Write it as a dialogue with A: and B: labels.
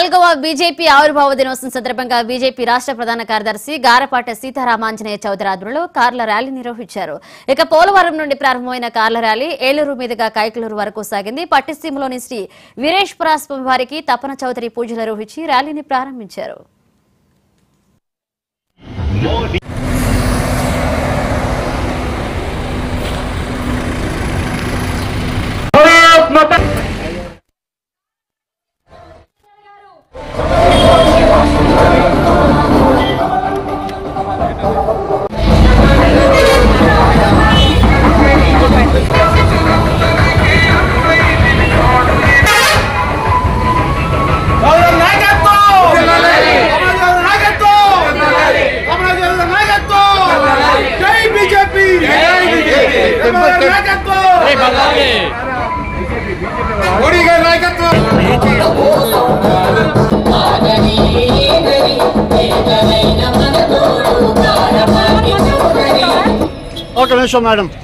A: నాలుగవ బీజేపీ ఆవిర్భావ దినోత్సవం సందర్భంగా బీజేపీ రాష్ట్ర ప్రధాన కార్యదర్శి గారపాట సీతారామాంజనేయ చౌదరి ఆధ్వర్యంలో కార్ల ర్యాలీ నిర్వహించారు ఇక పోలవరం నుండి ప్రారంభమైన కార్ల ర్యాలీ ఏలూరు మీదుగా కైకలూరు వరకు సాగింది పట్టిసీమలోని శ్రీ వీరేశ్వర స్వామి వారికి తపన చౌదరి పూజలు నిర్వహించి ర్యాలీని ప్రారంభించారు
B: గౌరవ నాయకత్వం అమరజోధ నాయకత్వం అమరజోధ నాయకత్వం జై బీజేపీ నాయకత్వం మోడీ గారి నాయకత్వం
C: ఒక నిమిషం మేడం